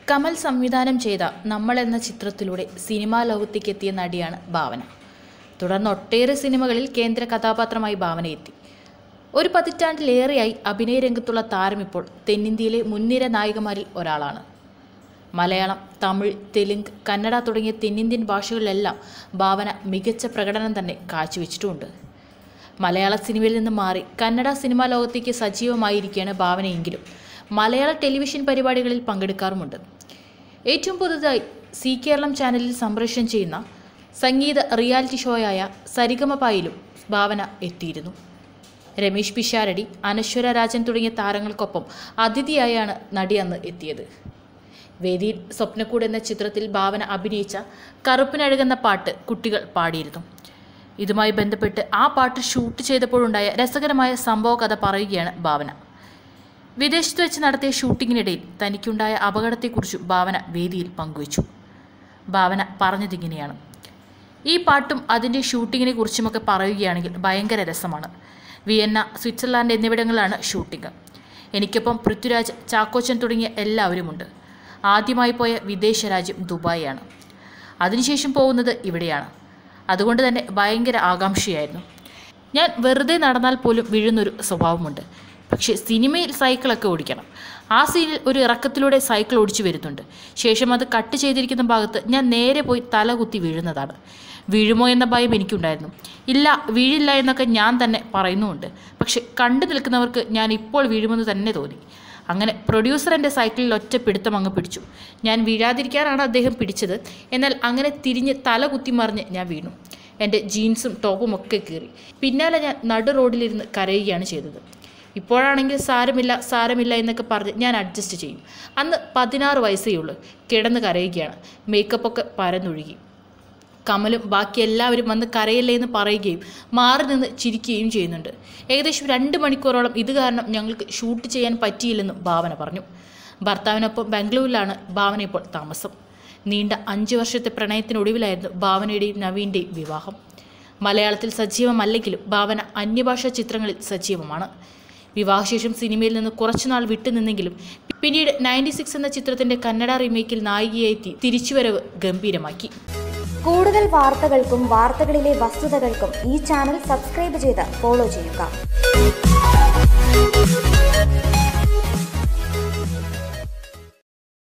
കമൽ സംവിധാനം ചെയ്ത നമ്മൾ എന്ന ചിത്രത്തിലൂടെ സിനിമാ ലോകത്തേക്ക് എത്തിയ നടിയാണ് ഭാവന തുടർന്ന് ഒട്ടേറെ സിനിമകളിൽ കേന്ദ്ര കഥാപാത്രമായി ഭാവന എത്തി ഒരു പതിറ്റാണ്ടിലേറെയായി അഭിനയ രംഗത്തുള്ള താരം ഇപ്പോൾ തെന്നിന്ത്യയിലെ മുൻനിര നായികമാരിൽ ഒരാളാണ് മലയാളം തമിഴ് തെലുങ്ക് കന്നഡ തുടങ്ങിയ തെന്നിന്ത്യൻ ഭാഷകളിലെല്ലാം ഭാവന മികച്ച പ്രകടനം തന്നെ കാഴ്ചവെച്ചിട്ടുമുണ്ട് മലയാള സിനിമയിൽ നിന്ന് മാറി കന്നഡ സിനിമാ ലോകത്തേക്ക് സജീവമായിരിക്കുകയാണ് ഭാവനയെങ്കിലും മലയാള ടെലിവിഷൻ പരിപാടികളിൽ പങ്കെടുക്കാറുമുണ്ട് ഏറ്റവും പുതുതായി സി കേരളം ചാനലിൽ സംപ്രേഷണം ചെയ്യുന്ന സംഗീത റിയാലിറ്റി ഷോയായ സരിഗമപായിലും ഭാവന എത്തിയിരുന്നു രമേശ് പിഷാരടി അനശ്വര രാജൻ തുടങ്ങിയ താരങ്ങൾക്കൊപ്പം അതിഥിയായാണ് നടി അന്ന് എത്തിയത് വേദിയിൽ സ്വപ്നക്കൂട് എന്ന ചിത്രത്തിൽ ഭാവന അഭിനയിച്ച കറുപ്പിനഴുകുന്ന പാട്ട് കുട്ടികൾ പാടിയിരുന്നു ഇതുമായി ബന്ധപ്പെട്ട് ആ പാട്ട് ഷൂട്ട് ചെയ്തപ്പോഴുണ്ടായ രസകരമായ സംഭവ കഥ പറയുകയാണ് ഭാവന വിദേശത്ത് വെച്ച് നടത്തിയ ഷൂട്ടിങ്ങിനിടയിൽ തനിക്കുണ്ടായ അപകടത്തെക്കുറിച്ച് ഭാവന വേദിയിൽ പങ്കുവച്ചു ഭാവന പറഞ്ഞതിങ്ങനെയാണ് ഈ പാട്ടും അതിൻ്റെ ഷൂട്ടിങ്ങിനെ കുറിച്ചുമൊക്കെ പറയുകയാണെങ്കിൽ ഭയങ്കര രസമാണ് വിയന്ന സ്വിറ്റ്സർലാൻഡ് എന്നിവിടങ്ങളിലാണ് ഷൂട്ടിംഗ് എനിക്കൊപ്പം പൃഥ്വിരാജ് ചാക്കോച്ചൻ തുടങ്ങിയ എല്ലാവരുമുണ്ട് ആദ്യമായി പോയ വിദേശ രാജ്യം ദുബായിയാണ് അതിനുശേഷം പോകുന്നത് ഇവിടെയാണ് അതുകൊണ്ട് തന്നെ ഭയങ്കര ആകാംക്ഷയായിരുന്നു ഞാൻ വെറുതെ നടന്നാൽ പോലും വീഴുന്നൊരു സ്വഭാവമുണ്ട് പക്ഷേ സിനിമയിൽ സൈക്കിളൊക്കെ ഓടിക്കണം ആ സീനിൽ ഒരു ഇറക്കത്തിലൂടെ സൈക്കിൾ ഓടിച്ചു വരുന്നുണ്ട് ശേഷം അത് കട്ട് ചെയ്തിരിക്കുന്ന ഭാഗത്ത് ഞാൻ നേരെ പോയി തല കുത്തി വീഴുന്നതാണ് വീഴുമോ എന്ന ഭയം എനിക്കുണ്ടായിരുന്നു ഇല്ല വീഴില്ല എന്നൊക്കെ ഞാൻ തന്നെ പറയുന്നുമുണ്ട് പക്ഷെ കണ്ടു നിൽക്കുന്നവർക്ക് ഞാൻ ഇപ്പോൾ വീഴുമെന്ന് തന്നെ തോന്നി അങ്ങനെ പ്രൊഡ്യൂസർ എൻ്റെ സൈക്കിളിൽ ഒറ്റ പിടുത്തം അങ്ങ് പിടിച്ചു ഞാൻ വീഴാതിരിക്കാനാണ് അദ്ദേഹം പിടിച്ചത് എന്നാൽ അങ്ങനെ തിരിഞ്ഞ് തല കുത്തി മറിഞ്ഞ് ഞാൻ വീണു എൻ്റെ ജീൻസും ടോപ്പും ഒക്കെ കീറി പിന്നാലെ ഞാൻ നടു റോഡിലിരുന്ന് കരയുകയാണ് ചെയ്തത് ഇപ്പോഴാണെങ്കിൽ സാരമില്ല സാരമില്ല എന്നൊക്കെ പറഞ്ഞ് ഞാൻ അഡ്ജസ്റ്റ് ചെയ്യും അന്ന് പതിനാറ് വയസ്സേ ഉള്ളൂ കിടന്ന് കരയുകയാണ് മേക്കപ്പൊക്കെ പരന്നൊഴുകി കമലും ബാക്കി എല്ലാവരും വന്ന് കരയല്ലേ എന്ന് പറയുകയും മാറി നിന്ന് ചിരിക്കുകയും ചെയ്യുന്നുണ്ട് ഏകദേശം രണ്ട് മണിക്കൂറോളം ഇത് കാരണം ഞങ്ങൾക്ക് ഷൂട്ട് ചെയ്യാൻ പറ്റിയില്ലെന്നും ഭാവന പറഞ്ഞു ഭർത്താവിനൊപ്പം ബാംഗ്ലൂരിലാണ് ഭാവന ഇപ്പോൾ താമസം നീണ്ട അഞ്ച് വർഷത്തെ പ്രണയത്തിനൊടുവിലായിരുന്നു ഭാവനയുടെയും നവീൻ്റെയും വിവാഹം മലയാളത്തിൽ സജീവമല്ലെങ്കിലും ഭാവന അന്യഭാഷാ ചിത്രങ്ങളിൽ സജീവമാണ് വിവാഹശേഷം സിനിമയിൽ നിന്ന് കുറച്ചുനാൾ വിട്ടുനിന്നെങ്കിലും പിന്നീട് നയൻറ്റി സിക്സ് എന്ന ചിത്രത്തിന്റെ കന്നഡ റീമേക്കിൽ നായികയായി തി- തിരിച്ചുവരവ് ഗംഭീരമാക്കി കൂടുതൽ വാർത്തകൾക്കും വാർത്തകളിലെ വസ്തുതകൾക്കും ഈ ചാനൽ സബ്സ്ക്രൈബ് ചെയ്ത് ഫോളോ ചെയ്യുക